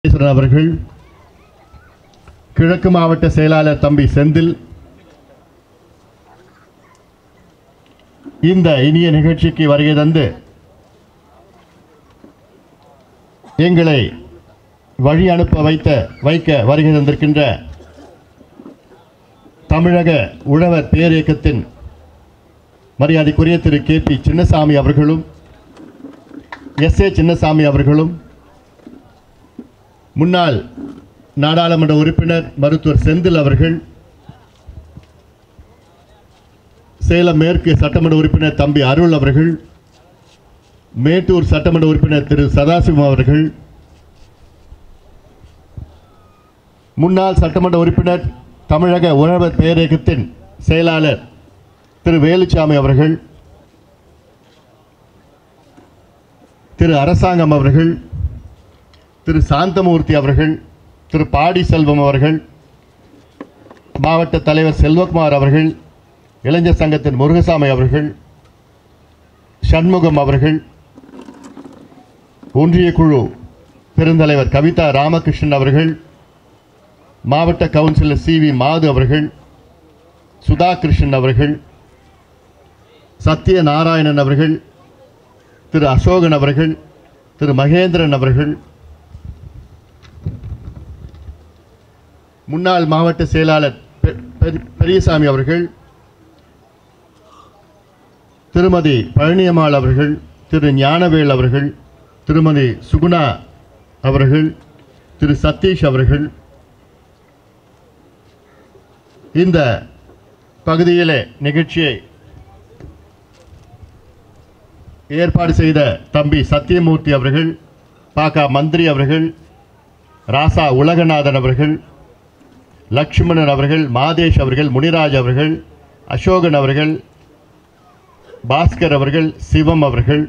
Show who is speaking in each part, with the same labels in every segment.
Speaker 1: ஈஸ்வரன் அவர்கள் கிழக்கு மாவட்ட செயலாளர் தம்பி செந்தில் இந்த இனிய நிகழ்ச்சிக்கு வருகை தந்து எங்களை வழி அனுப்ப வைத்த வைக்க வருகை தந்திருக்கின்ற தமிழக உழவர் பேரியக்கத்தின் மரியாதைக்குரிய திரு கே பி சின்னசாமி அவர்களும் எஸ் ஏ சின்னசாமி அவர்களும் முன்னாள் நாடாளுமன்ற உறுப்பினர் மருத்துவர் செந்தில் அவர்கள் சேலம் மேற்கு சட்டமன்ற உறுப்பினர் தம்பி அருள் அவர்கள் மேட்டூர் சட்டமன்ற உறுப்பினர் திரு சதாசிவம் அவர்கள் முன்னாள் சட்டமன்ற உறுப்பினர் தமிழக உழவர் பேரியக்கத்தின் செயலாளர் திரு வேலுச்சாமி அவர்கள் திரு அரசாங்கம் அவர்கள் திரு சாந்தமூர்த்தி அவர்கள் திரு பாடி செல்வம் அவர்கள் மாவட்ட தலைவர் செல்வகுமார் அவர்கள் இளைஞர் சங்கத்தின் முருகசாமி அவர்கள் சண்முகம் அவர்கள் ஒன்றிய குழு பெருந்தலைவர் கவிதா ராமகிருஷ்ணன் அவர்கள் மாவட்ட கவுன்சிலர் சி வி மாது அவர்கள் சுதா கிருஷ்ணன் அவர்கள் சத்யநாராயணன் அவர்கள் திரு அசோகன் அவர்கள் திரு மகேந்திரன் அவர்கள் முன்னாள் மாவட்ட செயலாளர் பெ- பெரி- பெரியசாமி அவர்கள் திருமதி பழனியம்மாள் அவர்கள் திரு ஞானவேல் அவர்கள் திருமதி சுகுணா அவர்கள் திரு சதீஷ் அவர்கள் இந்த பகுதியிலே நிகழ்ச்சியை ஏற்பாடு செய்த தம்பி சத்தியமூர்த்தி அவர்கள் பாகா மந்திரி அவர்கள் ராசா உலகநாதன் அவர்கள் லக்ஷ்மணன் அவர்கள் மாதேஷ் அவர்கள் முனிராஜ் அவர்கள் அசோகன் அவர்கள் பாஸ்கர் அவர்கள் சிவம் அவர்கள்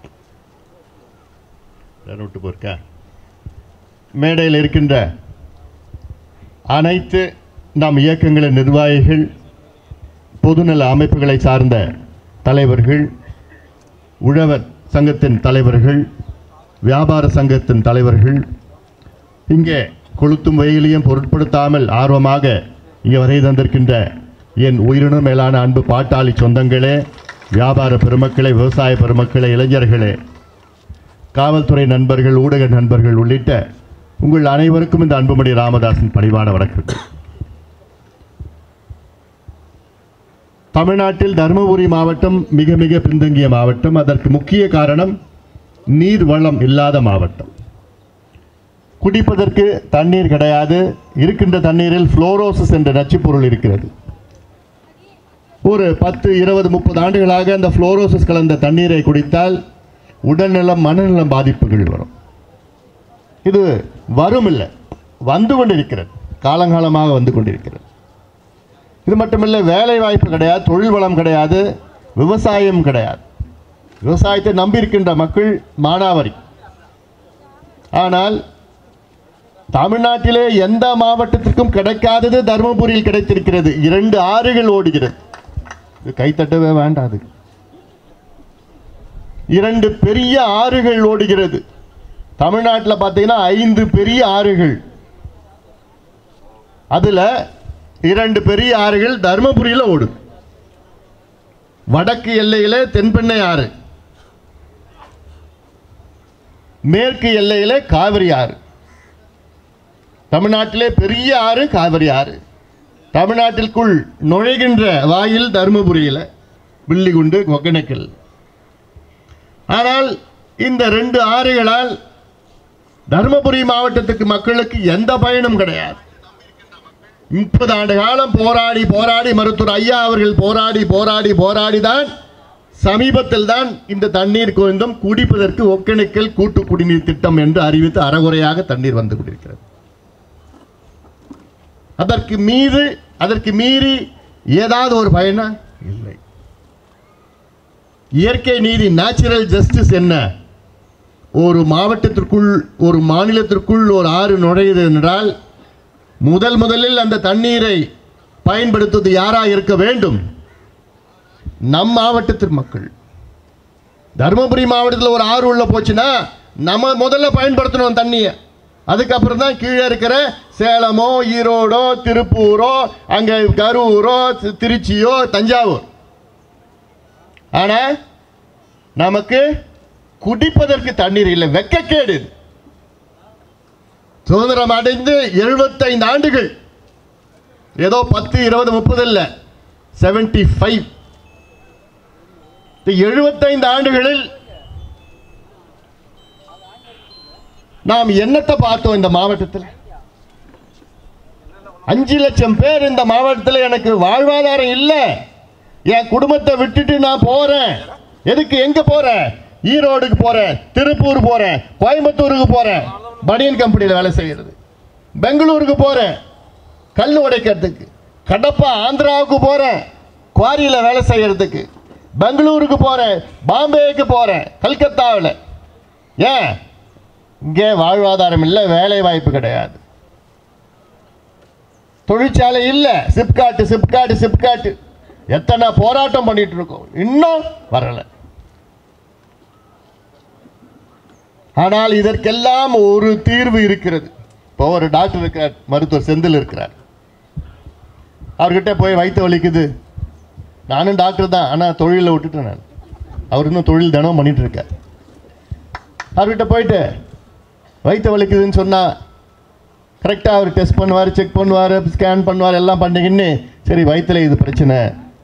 Speaker 1: யாரும் விட்டு போயிருக்கா மேடையில் இருக்கின்ற அனைத்து நம் இயக்கங்களின் நிர்வாகிகள் பொதுநல அமைப்புகளை சார்ந்த தலைவர்கள் உழவர் சங்கத்தின் தலைவர்கள் வியாபார சங்கத்தின் தலைவர்கள் இங்கே கொளுத்தும் வெயிலையும் பொருட்படுத்தாமல் ஆர்வமாக இங்கே வரை தந்திருக்கின்ற என் உயிரினும் மேலான அன்பு பாட்டாளி சொந்தங்களே வியாபார பெருமக்களே விவசாய பெருமக்களே இளைஞர்களே காவல்துறை நண்பர்கள் ஊடக நண்பர்கள் உள்ளிட்ட உங்கள் அனைவருக்கும் இந்த அன்புமணி ராமதாஸின் பணிவான வணக்கங்கள் தமிழ்நாட்டில் தருமபுரி மாவட்டம் மிக மிக பின்தங்கிய மாவட்டம் அதற்கு முக்கிய காரணம் நீர் வளம் இல்லாத மாவட்டம் குடிப்பதற்கு தண்ணீர் கிடையாது இருக்கின்ற தண்ணீரில் ஃப்ளோரோசிஸ் என்ற நச்சுப் பொருள் இருக்கிறது ஒரு பத்து இருபது முப்பது ஆண்டுகளாக அந்த ஃப்ளோரோசிஸ் கலந்த தண்ணீரை குடித்தால் உடல்நலம் மனநலம் பாதிப்புகள் வரும் இது வரும் இல்லை வந்து கொண்டிருக்கிறது காலங்காலமாக வந்து கொண்டிருக்கிறது இது மட்டுமில்லை வேலை வாய்ப்பு கிடையாது தொழில் வளம் கிடையாது விவசாயம் கிடையாது விவசாயத்தை நம்பியிருக்கின்ற மக்கள் மானாவாரி ஆனால் தமிழ்நாட்டிலே எந்த மாவட்டத்திற்கும் கிடைக்காதது தருமபுரியில் கிடைத்திருக்கிறது இரண்டு ஆறுகள் ஓடுகிறது இது கைத்தட்டவே வேண்டாது இரண்டு பெரிய ஆறுகள் ஓடுகிறது தமிழ்நாட்டில் பார்த்தீங்கன்னா ஐந்து பெரிய ஆறுகள் அதுல இரண்டு பெரிய ஆறுகள் தருமபுரியில் ஓடுது வடக்கு எல்லையிலே தென்பெண்ணை ஆறு மேற்கு எல்லையிலே காவிரி ஆறு தமிழ்நாட்டிலே பெரிய ஆறு காவிரி ஆறு தமிழ்நாட்டிற்குள் நுழைகின்ற வாயில் தருமபுரியில் வில்லிகுண்டு ஒகேனக்கல் ஆனால் இந்த ரெண்டு ஆறுகளால் தருமபுரி மாவட்டத்துக்கு மக்களுக்கு எந்த பயனும் கிடையாது முப்பது ஆண்டு காலம் போராடி போராடி மருத்துவர் ஐயா அவர்கள் போராடி போராடி போராடி தான் சமீபத்தில் தான் இந்த தண்ணீர் கொஞ்சம் குடிப்பதற்கு ஒக்கேனக்கல் கூட்டு குடிநீர் திட்டம் என்று அறிவித்து அறகுறையாக தண்ணீர் வந்து கொண்டிருக்கிறது அதற்கு மீது அதற்கு மீறி ஏதாவது ஒரு பயனா இல்லை இயற்கை நீதி நேச்சுரல் ஜஸ்டிஸ் என்ன ஒரு மாவட்டத்திற்குள் ஒரு மாநிலத்திற்குள் ஒரு ஆறு நுழையுது என்றால் முதல் முதலில் அந்த தண்ணீரை பயன்படுத்துவது யாரா இருக்க வேண்டும் நம் மாவட்டத்தின் மக்கள் தருமபுரி மாவட்டத்தில் ஒரு ஆறு உள்ள போச்சுன்னா நம்ம முதல்ல பயன்படுத்தணும் தண்ணியை அதுக்கப்புறம் தான் கீழே இருக்கிற சேலமோ ஈரோடோ திருப்பூரோ அங்கே கரூரோ தி- திருச்சியோ தஞ்சாவூர் ஆனால் நமக்கு குடிப்பதற்கு தண்ணீர் இல்லை வெக்கக்கேடு இது. சுதந்திரம் அடைந்து எழுபத்தைந்து ஆண்டுகள் ஏதோ பத்து இருபது முப்பது இல்லை செவன்டி ஃபைவ் எழுபத்தைந்து ஆண்டுகளில் நாம் என்னத்தை பார்த்தோம் இந்த மாவட்டத்தில் அஞ்சு லட்சம் பேர் இந்த மாவட்டத்தில் எனக்கு வாழ்வாதாரம் இல்லை என் குடும்பத்தை விட்டுட்டு நான் போறேன் எதுக்கு எங்க போறேன் ஈரோடுக்கு போறேன் திருப்பூர் போறேன் கோயம்புத்தூருக்கு போறேன் பனியன் கம்பெனியில் வேலை செய்யறது பெங்களூருக்கு போறேன் கல் உடைக்கிறதுக்கு கடப்பா ஆந்திராவுக்கு போறேன் குவாரியில் வேலை செய்யறதுக்கு பெங்களூருக்கு போறேன் பாம்பேக்கு போறேன் கல்கத்தாவில் ஏன் இங்கே வாழ்வாதாரம் இல்லை வேலை வாய்ப்பு கிடையாது தொழிற்சாலை இல்லை சிப்காட்டு சிப்காட்டு சிப்காட்டு எத்தனை போராட்டம் பண்ணிட்டு இருக்கோம் இன்னும் வரல ஆனால் இதற்கெல்லாம் ஒரு தீர்வு இருக்கிறது இப்போ ஒரு டாக்டர் இருக்கிறார் மருத்துவர் செந்தில் இருக்கிறார் அவர்கிட்ட போய் வயிற்று வலிக்குது நானும் டாக்டர் தான் ஆனால் தொழிலை விட்டுட்டேன் நான் அவர் இன்னும் தொழில் தினம் பண்ணிட்டு இருக்கார் அவர்கிட்ட போயிட்டு வயிற்று வலிக்குதுன்னு சொன்னால் கரெக்டாக அவர் டெஸ்ட் பண்ணுவார் செக் பண்ணுவார் ஸ்கேன் பண்ணுவார் எல்லாம் பண்ணிக்கின்னு சரி வயிற்றுல இது பிரச்சனை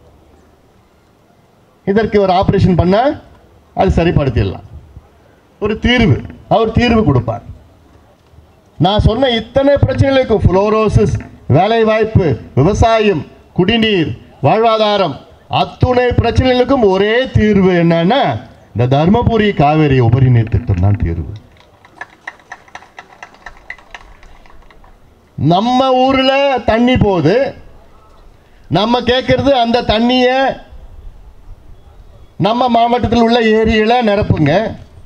Speaker 1: இதற்கு ஒரு ஆப்ரேஷன் பண்ணால் அது சரிப்படுத்திடலாம் ஒரு தீர்வு அவர் தீர்வு கொடுப்பார் நான் சொன்ன இத்தனை பிரச்சனைகளுக்கும் ஃப்ளோரோசிஸ் வேலைவாய்ப்பு விவசாயம் குடிநீர் வாழ்வாதாரம் அத்துணை பிரச்சனைகளுக்கும் ஒரே தீர்வு என்னன்னா இந்த தர்மபுரி காவேரி உபரி நீர் திட்டம் தான் தீர்வு நம்ம ஊர்ல தண்ணி போகுது நம்ம கேட்கறது அந்த தண்ணியை நம்ம மாவட்டத்தில் உள்ள ஏரியில நிரப்புங்க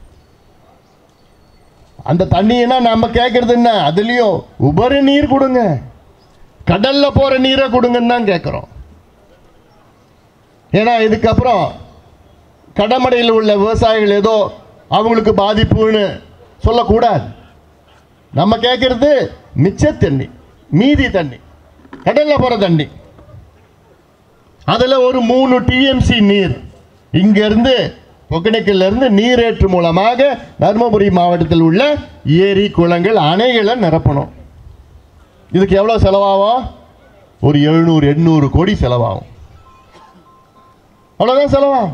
Speaker 1: அந்த தண்ணினா நம்ம கேட்கறது என்ன அதுலயும் உபரி நீர் கொடுங்க கடல்ல போற நீரை கொடுங்கன்னு தான் கேட்குறோம் ஏன்னா இதுக்கப்புறம் கடமடையில் உள்ள விவசாயிகள் ஏதோ அவங்களுக்கு பாதிப்புன்னு சொல்லக்கூடாது நம்ம கேட்கறது மிச்ச தண்ணி மீதி தண்ணி கடல்ல போற தண்ணி அதுல ஒரு மூணு டிஎம்சி நீர் இங்க இருந்து ஒகேனக்கல்ல இருந்து நீரேற்று மூலமாக தருமபுரி மாவட்டத்தில் உள்ள ஏரி குளங்கள் அணைகளை நிரப்பணும் இதுக்கு எவ்வளவு செலவாகும் ஒரு எழுநூறு எண்ணூறு கோடி செலவாகும் அவ்வளவுதான் செலவாகும்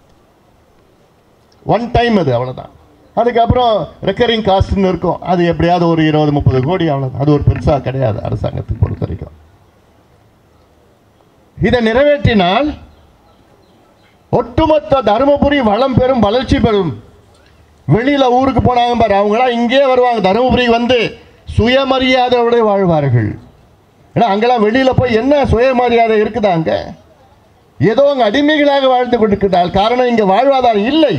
Speaker 1: ஒன் டைம் அது அவ்வளவுதான் அதுக்கப்புறம் ரெக்கரிங் காஸ்ட்னு இருக்கும் அது எப்படியாவது ஒரு இருபது முப்பது கோடி அவ்வளவுதான் அது ஒரு பெருசா கிடையாது அரசாங்கத்துக்கு பொறுத்த வரைக்கும் இதை நிறைவேற்றினால் ஒட்டுமொத்த தருமபுரி வளம் பெறும் வளர்ச்சி பெறும் வெளியில ஊருக்கு போனாங்க பாரு அவங்களாம் இங்கே வருவாங்க தருமபுரி வந்து சுயமரியாதையோட வாழ்வார்கள் ஏன்னா அங்கெல்லாம் வெளியில போய் என்ன சுயமரியாதை இருக்குதா அங்க ஏதோ அங்க அடிமைகளாக வாழ்ந்து கொண்டிருக்கிறார்கள் காரணம் இங்க வாழ்வாதாரம் இல்லை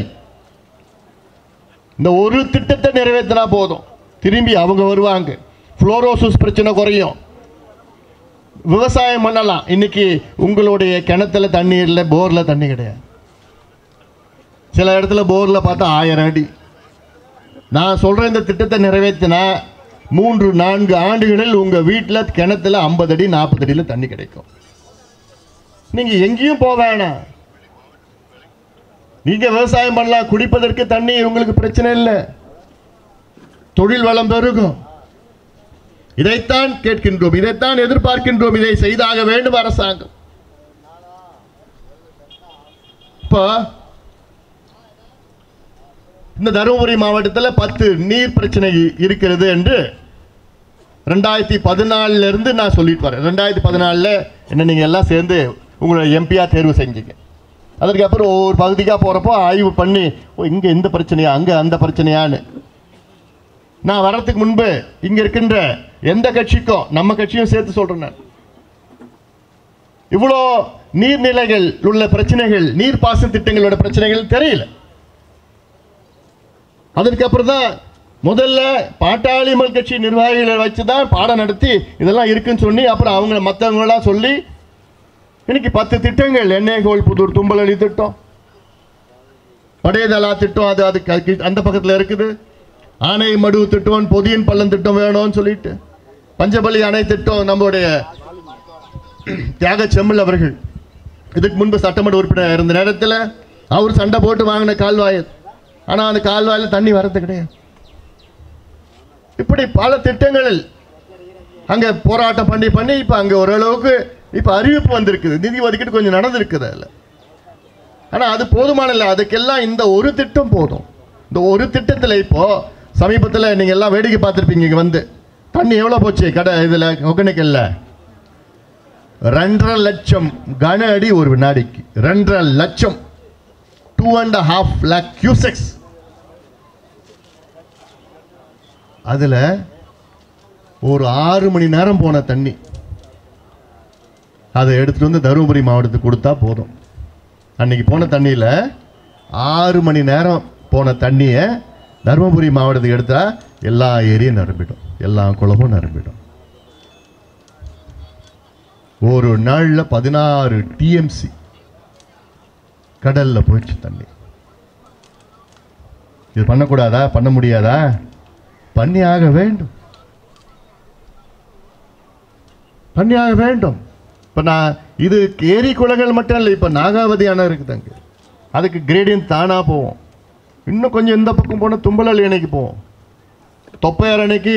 Speaker 1: இந்த ஒரு திட்டத்தை நிறைவேற்றினா போதும் திரும்பி அவங்க வருவாங்க ஃப்ளோரோசிஸ் பிரச்சனை குறையும் விவசாயம் பண்ணலாம் இன்னைக்கு உங்களுடைய கிணத்துல தண்ணி இல்லை போரில் தண்ணி கிடையாது சில இடத்துல போரில் பார்த்தா ஆயிரம் அடி நான் சொல்கிற இந்த திட்டத்தை நிறைவேற்றினா மூன்று நான்கு ஆண்டுகளில் உங்கள் வீட்டில் கிணத்துல ஐம்பது அடி நாற்பது அடியில் தண்ணி கிடைக்கும் நீங்கள் எங்கேயும் போக வேணாம் நீங்கள் விவசாயம் பண்ணலாம் குடிப்பதற்கு தண்ணி உங்களுக்கு பிரச்சனை இல்லை தொழில் வளம் பெருகும் இதைத்தான் கேட்கின்றோம் இதைத்தான் எதிர்பார்க்கின்றோம் இதை செய்தாக வேண்டும் அரசாங்கம் இப்போ இந்த தருமபுரி மாவட்டத்தில் பத்து நீர் பிரச்சனை இருக்கிறது என்று ரெண்டாயிரத்தி பதினாலுல இருந்து நான் சொல்லிட்டு வரேன் ரெண்டாயிரத்தி பதினாலில் என்ன நீங்கள் எல்லாம் சேர்ந்து உங்களை எம்பியாக தேர்வு செஞ்சீங்க அதற்கப்புறம் ஒவ்வொரு பகுதிக்காக போகிறப்போ ஆய்வு பண்ணி ஓ இங்கே இந்த பிரச்சனையா அங்கே அந்த பிரச்சனையான்னு நான் வர்றதுக்கு முன்பு இங்க இருக்கின்ற எந்த கட்சிக்கும் நம்ம கட்சியும் சேர்த்து சொல்றேன் நான் இவ்வளோ நீர்நிலைகள் உள்ள பிரச்சனைகள் நீர்ப்பாசன திட்டங்களோட பிரச்சனைகள் தெரியல அதற்கப்புறம் தான் முதல்ல பாட்டாளி மல் கட்சி நிர்வாகிகளை வச்சு தான் பாடம் நடத்தி இதெல்லாம் இருக்குன்னு சொல்லி அப்புறம் அவங்க மற்றவங்களாம் சொல்லி இன்னைக்கு பத்து திட்டங்கள் எண்ணெய் கோல் புதூர் தும்பலி திட்டம் படையதலா திட்டம் அது அது க- அந்த பக்கத்தில் இருக்குது ஆனை மடு திட்டம் பொதியன் பள்ளம் திட்டம் வேணும்னு சொல்லிட்டு பஞ்சபலி அணை திட்டம் நம்முடைய தியாக செம்மல் அவர்கள் இதுக்கு முன்பு சட்டமன்ற உறுப்பினர் இருந்த நேரத்தில் அவர் சண்டை போட்டு வாங்கின கால்வாய் அது. ஆனா அந்த கால்வாயில் தண்ணி வரது கிடையாது இப்படி பல திட்டங்களில் அங்க போராட்டம் பண்ணி பண்ணி இப்ப அங்க ஓரளவுக்கு இப்ப அறிவிப்பு வந்திருக்குது நிதி ஒதுக்கீடு கொஞ்சம் நடந்திருக்குது அதுல ஆனா அது போதுமான இல்லை அதுக்கெல்லாம் இந்த ஒரு திட்டம் போதும் இந்த ஒரு திட்டத்துல இப்போ சமீபத்துல நீங்க எல்லாம் வேடிக்கை பார்த்திருப்பீங்க இங்க வந்து தண்ணி எவ்வளவு போச்சு கடை இதுல ஒகேனக்கல்ல ரெண்டரை லட்சம் கன அடி ஒரு வினாடிக்கு ரெண்டரை லட்சம் two and half lakh cusecs அதுல ஒரு ஆறு மணி நேரம் போன தண்ணி அதை எடுத்துட்டு வந்து தருமபுரி மாவட்டத்துக்கு கொடுத்தா போதும் அன்னைக்கு போன தண்ணியில் ஆறு மணி நேரம் போன தண்ணியை தருமபுரி மாவட்டத்துக்கு எடுத்தா எல்லா ஏரியும் நிரம்பிடும் எல்லா குளமும் நிரம்பிடும் ஒரு நாளில் பதினாறு டிஎம்சி கடல்ல போயிடுச்சு தண்ணி இது பண்ணக்கூடாதா பண்ண முடியாதா பண்ணி ஆக வேண்டும் பண்ணி ஆக வேண்டும் இப்போ நான் இது ஏரி குளங்கள் மட்டும் இல்லை இப்போ நாகாவதி அணை இருக்குது அங்கே அதுக்கு கிரேடியன்ட் தானாக போவோம் இன்னும் கொஞ்சம் இந்த பக்கம் போனால் தும்பலல் அணைக்கு போவோம் தொப்பையார் அணைக்கு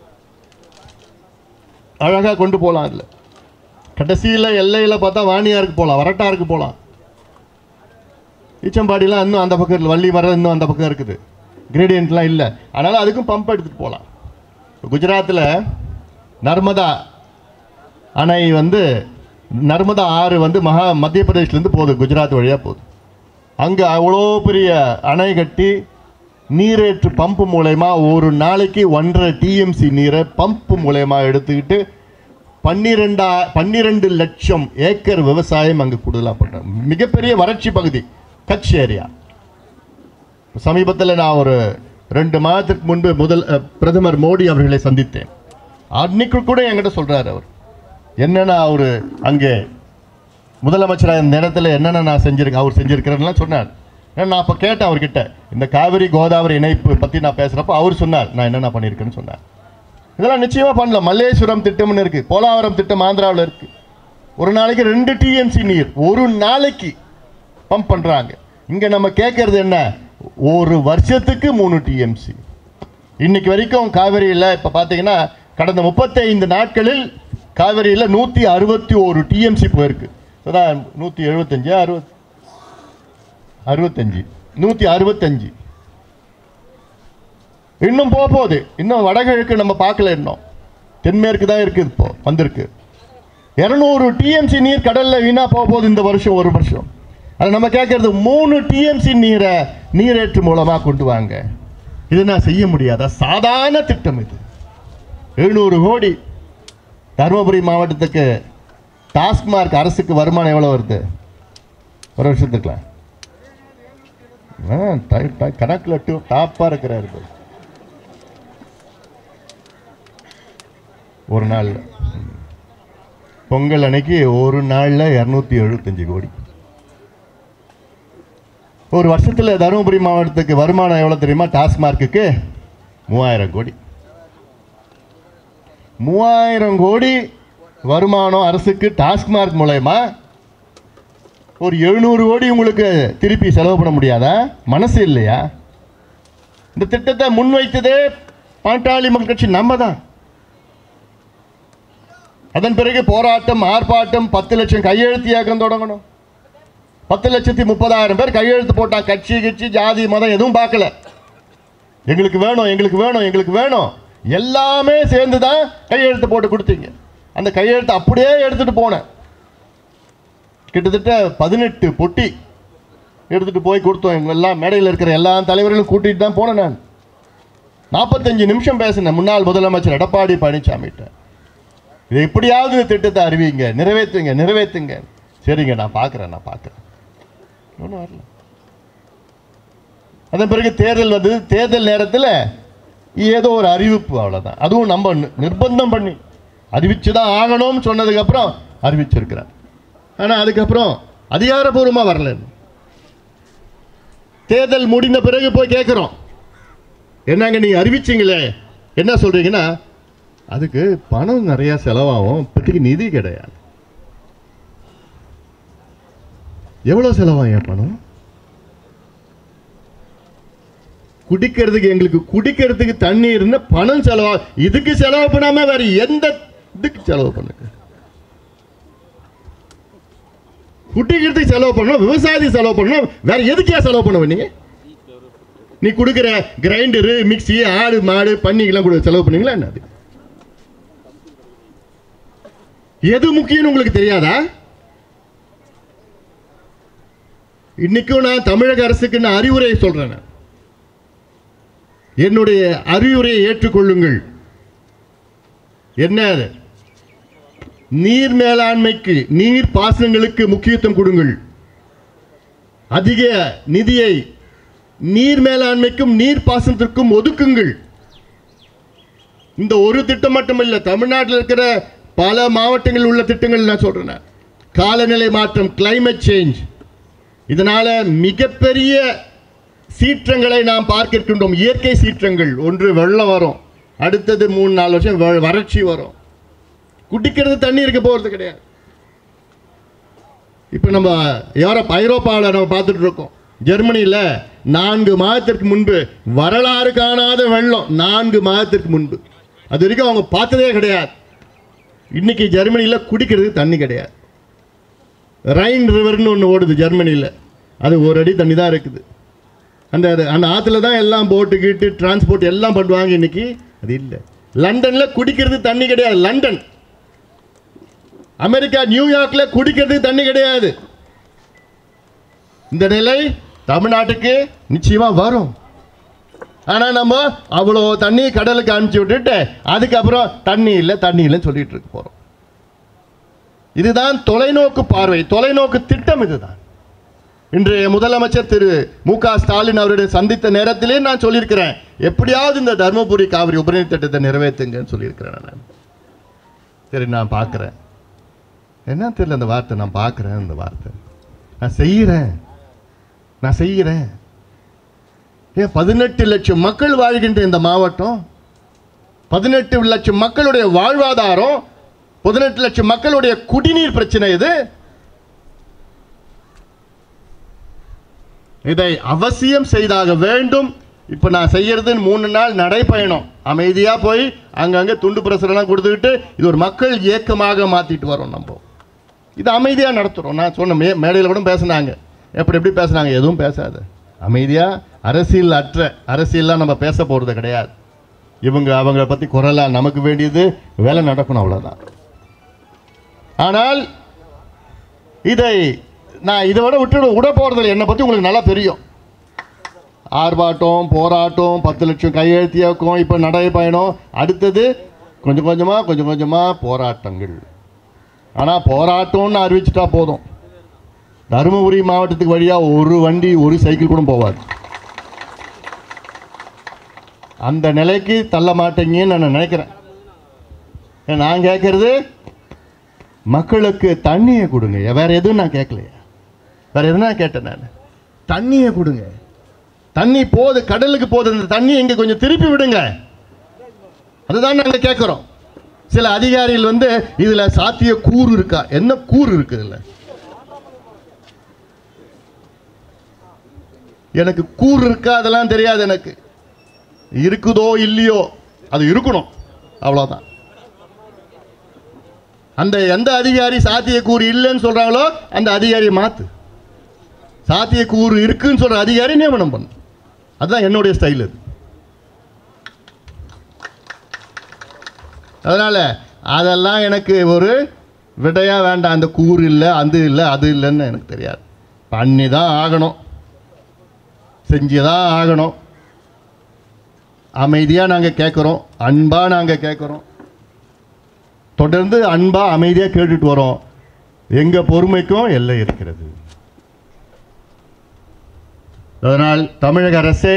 Speaker 1: அழகாக கொண்டு போகலாம் அதில் கடைசியில் எல்லையில் பார்த்தா வாணியாருக்கு போகலாம் வரட்டாருக்கு போகலாம் ஈச்சம்பாடிலாம் இன்னும் அந்த பக்கம் இல்லை வள்ளி வர இன்னும் அந்த பக்கம் இருக்குது கிரேடியன்ட்லாம் இல்லை அதனால் அதுக்கும் பம்ப் எடுத்துகிட்டு போகலாம் குஜராத்தில் நர்மதா அணை வந்து நர்மதா ஆறு வந்து மகா மத்திய பிரதேஷ்லேருந்து போகுது குஜராத் வழியாக போகுது அங்கே அவ்வளோ பெரிய அணை கட்டி நீரேற்று பம்பு மூலயமா ஒரு நாளைக்கு ஒன்றரை டிஎம்சி நீரை பம்பு மூலயமா எடுத்துக்கிட்டு பன்னிரெண்டா பன்னிரெண்டு லட்சம் ஏக்கர் விவசாயம் அங்கே கூடுதலாக பண்ணுறாங்க மிகப்பெரிய வறட்சி பகுதி கட்ச் ஏரியா சமீபத்தில் நான் ஒரு ரெண்டு மாதத்துக்கு முன்பு முதல் அஹ், பிரதமர் மோடி அவர்களை சந்தித்தேன் அன்னைக்கு கூட என்கிட்ட சொல்றாரு அவர் என்னென்ன அவர் அங்கே முதலமைச்சராக இந்த நேரத்தில் என்னென்ன நான் செஞ்சிருக்கேன் அவர் செஞ்சிருக்கிறேன்லாம் சொன்னார் ஏன்னா நான் அப்போ கேட்டேன் அவர்கிட்ட இந்த காவிரி கோதாவரி இணைப்பு பற்றி நான் பேசுகிறப்போ அவர் சொன்னார் நான் என்னென்ன பண்ணியிருக்கேன்னு சொன்னார் இதெல்லாம் நிச்சயமாக பண்ணல மல்லேஸ்வரம் திட்டம்னு இருக்கு போலாவரம் திட்டம் ஆந்திராவில் இருக்கு ஒரு நாளைக்கு ரெண்டு டிஎம்சி நீர் ஒரு நாளைக்கு பம்ப் பண்ணுறாங்க இங்கே நம்ம கேட்கறது என்ன ஒரு வருஷத்துக்கு மூணு டிஎம்சி இன்னைக்கு வரைக்கும் காவிரியில் இப்போ பார்த்தீங்கன்னா கடந்த முப்பத்தைந்து நாட்களில் காவிரியில் நூற்றி அறுபத்தி ஒரு டிஎம்சி போயிருக்கு அதான் நூற்றி எழுபத்தஞ்சு அறுபத் அறுபத்தஞ்சு நூற்றி அறுபத்தஞ்சு இன்னும் போக போகுது இன்னும் வடகிழக்கு நம்ம பார்க்கல இன்னும் தென்மேற்கு தான் இருக்குது இப்போ வந்திருக்கு இரநூறு டிஎம்சி நீர் கடல்ல வீணா போக போகுது இந்த வருஷம் ஒரு வருஷம் அது நம்ம கேட்கறது மூணு டிஎம்சி நீரை நீரேற்று மூலமா கொண்டு வாங்க இது நான் செய்ய முடியாதா சாதாரண திட்டம் இது எழுநூறு கோடி தருமபுரி மாவட்டத்துக்கு டாஸ்மார்க் அரசுக்கு வருமானம் எவ்வளோ வருது ஒரு வருஷத்துக்குலாம் கணக்கில் டூ டாப்பாக இருக்கிறாரு பாரு. ஒரு நாளில் பொங்கல் அன்னைக்கு ஒரு நாளில் இரநூத்தி எழுபத்தஞ்சு கோடி ஒரு வருஷத்தில் தருமபுரி மாவட்டத்துக்கு வருமானம் எவ்வளோ தெரியுமா டாஸ்மார்க்குக்கு மூவாயிரம் கோடி மூவாயிரம் கோடி வருமானம் அரசுக்கு டாஸ்மார்க் மூலயமா ஒரு எழுநூறு கோடி உங்களுக்கு திருப்பி செலவு பண்ண முடியாதா மனசு இல்லையா இந்த திட்டத்தை முன்வைத்ததே பாட்டாளி மக்கள் கட்சி நம்ம தான் அதன் பிறகு போராட்டம் ஆர்ப்பாட்டம் பத்து லட்சம் கையெழுத்து இயக்கம் தொடங்கணும் பத்து லட்சத்தி முப்பதாயிரம் பேர் கையெழுத்து போட்டா கட்சி கட்சி ஜாதி மதம் எதுவும் பார்க்கல எங்களுக்கு வேணும் எங்களுக்கு வேணும் எங்களுக்கு வேணும் எல்லாமே சேர்ந்து தான் கையெழுத்து போட்டு கொடுத்தீங்க அந்த கையெழுத்து அப்படியே எடுத்துட்டு போனேன் கிட்டத்தட்ட பதினெட்டு பொட்டி எடுத்துட்டு போய் கொடுத்தோம் இவங்க எல்லாம் மேடையில் இருக்கிற எல்லா தலைவர்களும் கூட்டிட்டு தான் போனேன் நான் நாற்பத்தஞ்சு நிமிஷம் பேசினேன் முன்னாள் முதலமைச்சர் எடப்பாடி பழனிசாமிகிட்ட இதை எப்படியாவது இந்த திட்டத்தை அறிவிங்க நிறைவேற்றுங்க நிறைவேற்றுங்க சரிங்க நான் பார்க்குறேன் நான் பார்க்குறேன் ஒன்றும் வரல அதன் பிறகு தேர்தல் வந்தது தேர்தல் நேரத்தில் ஏதோ ஒரு அறிவிப்பு அவ்வளோதான் அதுவும் நம்ம நி- நிர்பந்தம் பண்ணி அறிவிச்சு தான் ஆகணும்னு சொன்னதுக்கப்புறம் அறிவிச்சிருக்கிறார் ஆனால் அதுக்கப்புறம் அதிகாரப்பூர்வமாக வரல இன்னும். தேர்தல் முடிந்த பிறகு போய் கேட்குறோம் என்னங்க நீங்க அறிவிச்சீங்களே என்ன சொல்றீங்கன்னா அதுக்கு பணம் நிறைய செலவாகும் இப்போதைக்கு நிதி கிடையாது எவ்வளவு செலவாகும் பணம் குடிக்கிறதுக்கு எங்களுக்கு குடிக்கிறதுக்கு தண்ணி இருந்தா பணம் செலவா இதுக்கு செலவு பண்ணாம வேற எந்த இதுக்கு செலவு பண்ணுங்க குடிக்கிறதுக்கு செலவு பண்ணணும் விவசாயத்துக்கு செலவு பண்ணணும் வேற எதுக்கே செலவு பண்ணுவ நீங்க நீ கொடுக்குற கிரைண்டரு மிக்ஸி ஆடு மாடு பன்னிக்கெல்லாம் கூட செலவு பண்ணீங்களா என்ன அது எது முக்கியம்னு உங்களுக்கு தெரியாதா இன்னைக்கும் நான் தமிழக அரசுக்கு நான் அறிவுரை சொல்றேன் நான். என்னுடைய அறிவுரையை ஏற்றுக்கொள்ளுங்கள் என்ன அது நீர் மேலாண்மைக்கு நீர் பாசனங்களுக்கு முக்கியத்துவம் கொடுங்கள் அதிக நிதியை நீர் மேலாண்மைக்கும் நீர் பாசனத்திற்கும் ஒதுக்குங்கள் இந்த ஒரு திட்டம் மட்டும் இல்லை தமிழ்நாட்டில் இருக்கிற பல மாவட்டங்களில் உள்ள திட்டங்கள் நான் சொல்றேன் நான். காலநிலை மாற்றம் climate சேஞ்ச் இதனால மிகப்பெரிய சீற்றங்களை நாம் பார்க்க இருக்கின்றோம் இயற்கை சீற்றங்கள் ஒன்று வெள்ளம் வரும் அடுத்தது மூணு நாலு வருஷம் வ- வறட்சி வரும் குடிக்கிறது தண்ணி இருக்க போகிறது கிடையாது இப்போ நம்ம யூரோப் ஐரோப்பாவில் நம்ம பார்த்துட்டு இருக்கோம் ஜெர்மனியில் நான்கு மாதத்திற்கு முன்பு வரலாறு காணாத வெள்ளம் நான்கு மாதத்திற்கு முன்பு அது வரைக்கும் அவங்க பார்த்ததே கிடையாது இன்னைக்கு ஜெர்மனியில் குடிக்கிறதுக்கு தண்ணி கிடையாது ரைன் ரிவர்னு ஒன்று ஓடுது ஜெர்மனியில் அது ஒரு அடி தண்ணி தான் இருக்குது அந்த அது- அந்த ஆற்றுல தான் எல்லாம் போட்டு கீட்டு டிரான்ஸ்போர்ட் எல்லாம் பண்ணுவாங்க இன்னைக்கு அது இல்லை லண்டனில் குடிக்கிறது தண்ணி கிடையாது லண்டன் அமெரிக்கா நியூயார்க்ல குடிக்கிறதுக்கு தண்ணி கிடையாது இந்த நிலை தமிழ்நாட்டுக்கு நிச்சயமா வரும் ஆனா நம்ம அவ்வளோ தண்ணி கடலுக்கு அனுப்பிச்சு விட்டுட்டு அதுக்கப்புறம் தண்ணி இல்லை தண்ணி இல்லைன்னு சொல்லிட்டு இருக்க போறோம் இதுதான் தொலைநோக்கு பார்வை தொலைநோக்கு திட்டம் இதுதான் இன்றைய முதலமைச்சர் திரு மு க ஸ்டாலின் அவருடைய சந்தித்த நேரத்திலே நான் சொல்லியிருக்கிறேன் எப்படியாவது இந்த தருமபுரி காவிரி உபரிநீர் திட்டத்தை நிறைவேற்றுங்கன்னு சொல்லியிருக்கிறேன் நான் சரி நான் பார்க்குறேன் என்ன தெரியல அந்த வார்த்தை நான் பார்க்குறேன் இந்த வார்த்தை நான் செய்கிறேன் நான் செய்கிறேன் ஏன் பதினெட்டு லட்சம் மக்கள் வாழ்கின்ற இந்த மாவட்டம் பதினெட்டு லட்சம் மக்களுடைய வாழ்வாதாரம் பதினெட்டு லட்சம் மக்களுடைய குடிநீர் பிரச்சனை இது இதை அவசியம் செய்தாக வேண்டும் இப்போ நான் செய்யறது மூணு நாள் நடைப்பயணம் அமைதியா போய் அங்கங்க துண்டு பிரசுரெல்லாம் கொடுத்துக்கிட்டு இது ஒரு மக்கள் இயக்கமாக மாத்திட்டு வரோம் நம்ம இது அமைதியா நடத்துறோம் நான் சொன்ன மே மேடையில் கூட பேசுனாங்க எப்படி எப்படி பேசுனாங்க எதுவும் பேசாத அமைதியா அரசியல் அற்ற அரசியல்லாம் நம்ம பேச போறது கிடையாது இவங்க அவங்க பத்தி குரலா நமக்கு வேண்டியது வேலை நடக்கணும் அவ்வளவுதான் ஆனால் இதை நான் இதை விட விட்டு விட போறதில்லை என்னை பத்தி உங்களுக்கு நல்லா தெரியும் ஆர்ப்பாட்டம் போராட்டம் பத்து லட்சம் கையெழுத்து இயக்கம் இப்போ நடைபயணம் அடுத்தது கொஞ்சம் கொஞ்சமாக கொஞ்சம் கொஞ்சமாக போராட்டங்கள் ஆனால் போராட்டம்னு அறிவிச்சிட்டா போதும் தருமபுரி மாவட்டத்துக்கு வழியாக ஒரு வண்டி ஒரு சைக்கிள் கூட போகாது அந்த நிலைக்கு தள்ள மாட்டீங்கன்னு நான் நினைக்கிறேன் ஏன் நான் கேட்கறது மக்களுக்கு தண்ணியை கொடுங்க வேற எதுவும் நான் கேட்கலையா வேற எதுனா கேட்டேன் நான் தண்ணியை கொடுங்க தண்ணி போகுது கடலுக்கு போகுது அந்த தண்ணி இங்க கொஞ்சம் திருப்பி விடுங்க அதுதான் நாங்க கேட்குறோம் சில அதிகாரிகள் வந்து இதுல சாத்திய கூறு இருக்கா என்ன கூறு இருக்கு இதுல எனக்கு கூறு இருக்கா அதெல்லாம் தெரியாது எனக்கு இருக்குதோ இல்லையோ அது இருக்கணும் அவ்வளவுதான் அந்த எந்த அதிகாரி சாத்தியக்கூறு இல்லைன்னு சொல்றாங்களோ அந்த அதிகாரியை மாத்து சாத்தியக்கூறு இருக்குன்னு சொல்ற அதிகாரி நியமனம் பண்ணு அதுதான் என்னுடைய ஸ்டைல் அது அதனால அதெல்லாம் எனக்கு ஒரு விடையா வேண்டாம் அந்த கூறு இல்லை அது இல்லை அது இல்லைன்னு எனக்கு தெரியாது பண்ணி தான் ஆகணும் செஞ்சு தான் ஆகணும் அமைதியாக நாங்கள் கேட்குறோம் அன்பாக நாங்கள் கேட்குறோம் தொடர்ந்து அன்பாக அமைதியாக கேட்டுட்டு வரோம் எங்கள் பொறுமைக்கும் எல்லை இருக்கிறது அதனால் தமிழக அரசே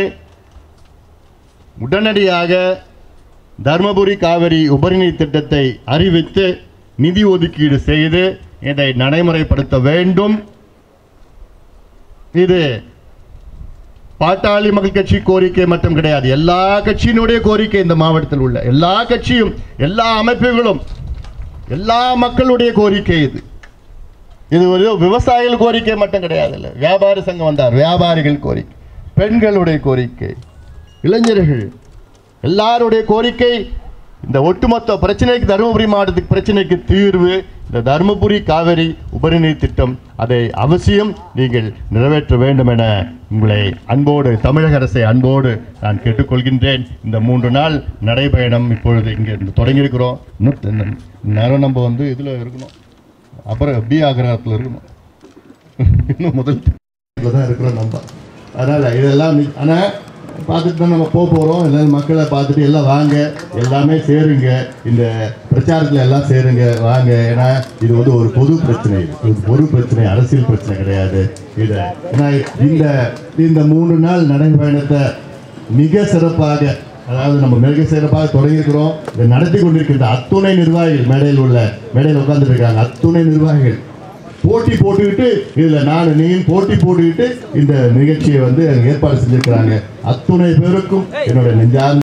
Speaker 1: உடனடியாக தர்மபுரி காவிரி உபரிநீர் திட்டத்தை அறிவித்து நிதி ஒதுக்கீடு செய்து இதை நடைமுறைப்படுத்த வேண்டும் இது பாட்டாளி மக்கள் கட்சி கோரிக்கை மட்டும் கிடையாது எல்லா கட்சியினுடைய கோரிக்கை இந்த மாவட்டத்தில் உள்ள எல்லா கட்சியும் எல்லா அமைப்புகளும் எல்லா மக்களுடைய கோரிக்கை இது இது ஒரு விவசாயிகள் கோரிக்கை மட்டும் கிடையாது இல்லை வியாபாரி சங்கம் வந்தார் வியாபாரிகள் கோரிக்கை பெண்களுடைய கோரிக்கை இளைஞர்கள் எல்லாருடைய கோரிக்கை இந்த ஒட்டுமொத்த பிரச்சனைக்கு தருமபுரி மாவட்டத்துக்கு பிரச்சனைக்கு தீர்வு இந்த தருமபுரி காவிரி உபரிநீர் திட்டம் அதை அவசியம் நீங்கள் நிறைவேற்ற வேண்டும் என உங்களை அன்போடு தமிழக அரசை அன்போடு நான் கேட்டுக்கொள்கின்றேன் இந்த மூன்று நாள் நடைபயணம் இப்பொழுது இங்கே தொடங்கியிருக்கிறோம் இன்னும் நேரம் நம்ம வந்து இதில் இருக்கணும் அப்புறம் பி ஆகிரகத்தில் இருக்கணும் இன்னும் முதல் இதில் தான் இருக்கிறோம் நம்ம அதனால் இதெல்லாம் நீ- ஆனால் பார்த்துட்டு தான் நம்ம போக போகிறோம் எல்லாரும் மக்களை பார்த்துட்டு எல்லாம் வாங்க எல்லாமே சேருங்க இந்த பிரச்சாரத்தில் எல்லாம் சேருங்க வாங்க ஏன்னா இது வந்து ஒரு பொது பிரச்சனை இது இது பொது பிரச்சனை அரசியல் பிரச்சனை கிடையாது இதை ஏன்னா இந்த இந்த மூணு நாள் நடைபயணத்தை மிக சிறப்பாக அதாவது நம்ம மிக சிறப்பாக தொடங்கியிருக்கிறோம் இதை நடத்தி கொண்டிருக்கின்ற அத்துணை நிர்வாகிகள் மேடையில் உள்ள மேடையில் உட்கார்ந்துட்டு இருக்காங்க அத்துணை நிர்வாகிகள் போட்டி போட்டுக்கிட்டு இதுல நான் நீ போட்டி போட்டுக்கிட்டு இந்த நிகழ்ச்சியை வந்து ஏற்பாடு செஞ்சிருக்கிறாங்க அத்துணை பேருக்கும் என்னோட நெஞ்சார்ந்த